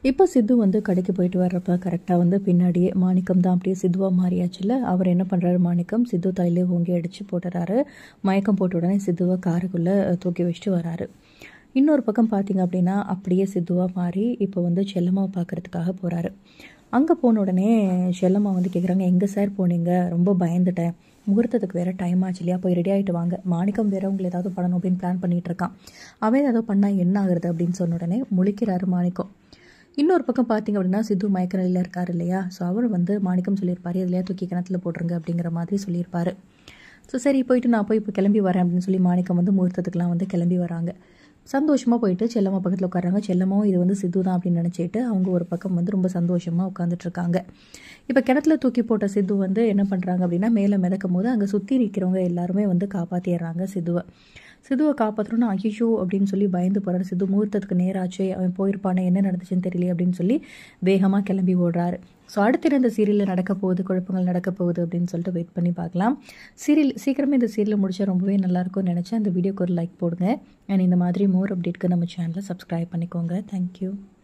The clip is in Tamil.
இப்போ சித்து வந்து கடைக்கு போயிட்டு வர்றப்ப கரெக்டாக வந்து பின்னாடியே மாணிக்கம் தான் அப்படியே சித்துவாக மாறியாச்சுல அவர் என்ன பண்ணுறாரு மாணிக்கம் சித்து தலையிலே ஓங்கி அடித்து போட்டுறாரு மயக்கம் போட்ட உடனே சித்துவை காருக்குள்ளே தூக்கி வச்சுட்டு வராரு இன்னொரு பக்கம் பார்த்தீங்க அப்படின்னா அப்படியே சித்துவாக மாறி இப்போ வந்து செல்லம்மாவை பார்க்கறதுக்காக போகிறாரு அங்கே போன உடனே செல்லம்மா வந்து கேட்குறாங்க எங்கே சார் போனீங்க ரொம்ப பயந்துட்டேன் முகூர்த்தத்துக்கு வேறு டைம் ஆச்சு இல்லையா போய் ரெடி ஆகிட்டு வாங்க மாணிக்கம் வேற உங்களை ஏதாவது பண்ணணும் அப்படின்னு பிளான் பண்ணிட்டு இருக்கான் அவன் ஏதாவது பண்ணால் என்ன ஆகுறது அப்படின்னு சொன்ன உடனே முழிக்கிறாரு மாணிக்கம் இன்னொரு பக்கம் பார்த்தீங்க அப்படின்னா சித்து மயக்க நிலையில் இருக்கார் இல்லையா ஸோ அவர் வந்து மாணிக்கம் சொல்லியிருப்பாரு இதுலையா தூக்கி கிணத்துல போட்டுருங்க அப்படிங்கிற மாதிரி சொல்லியிருப்பாரு ஸோ சரி போயிட்டு நான் போய் இப்போ கிளம்பி வரேன் அப்படின்னு சொல்லி மாணிக்கம் வந்து முகூர்த்தத்துக்குலாம் வந்து கிளம்பி வராங்க சந்தோஷமாக போயிட்டு செல்லம்மா பக்கத்தில் உட்காராங்க செல்லம்மாவும் இது வந்து சித்து தான் அப்படின்னு நினச்சிட்டு அவங்க ஒரு பக்கம் வந்து ரொம்ப சந்தோஷமாக உட்காந்துட்டு இருக்காங்க இப்போ கிணத்துல தூக்கி போட்ட சித்து வந்து என்ன பண்ணுறாங்க அப்படின்னா மேலே மிதக்கும் போது அங்கே சுற்றி நிற்கிறவங்க எல்லாருமே வந்து காப்பாற்றிடுறாங்க சித்துவை சிதுவை காப்பாற்றணும்னு அய்யோ அப்படின்னு சொல்லி பயந்து போகிறாரு சித்து முகூர்த்தத்துக்கு நேராச்சு அவன் போயிருப்பானே என்ன நடந்துச்சுன்னு தெரியல அப்படின்னு சொல்லி வேகமாக கிளம்பி ஓடுறாரு ஸோ அடுத்த இந்த சீரியலில் நடக்க போகுது குழப்பங்கள் நடக்க போகுது அப்படின்னு சொல்லிட்டு வெயிட் பண்ணி பார்க்கலாம் சீரியல் சீக்கிரமே இந்த சீரியல் முடிச்சா ரொம்பவே நல்லாயிருக்கும்னு நினச்சேன் அந்த வீடியோக்கு ஒரு லைக் போடுங்க அண்ட் இந்த மாதிரி மோர் அப்டேட்க்கு நம்ம சேனலை சப்ஸ்கிரைப் பண்ணிக்கோங்க தேங்க்யூ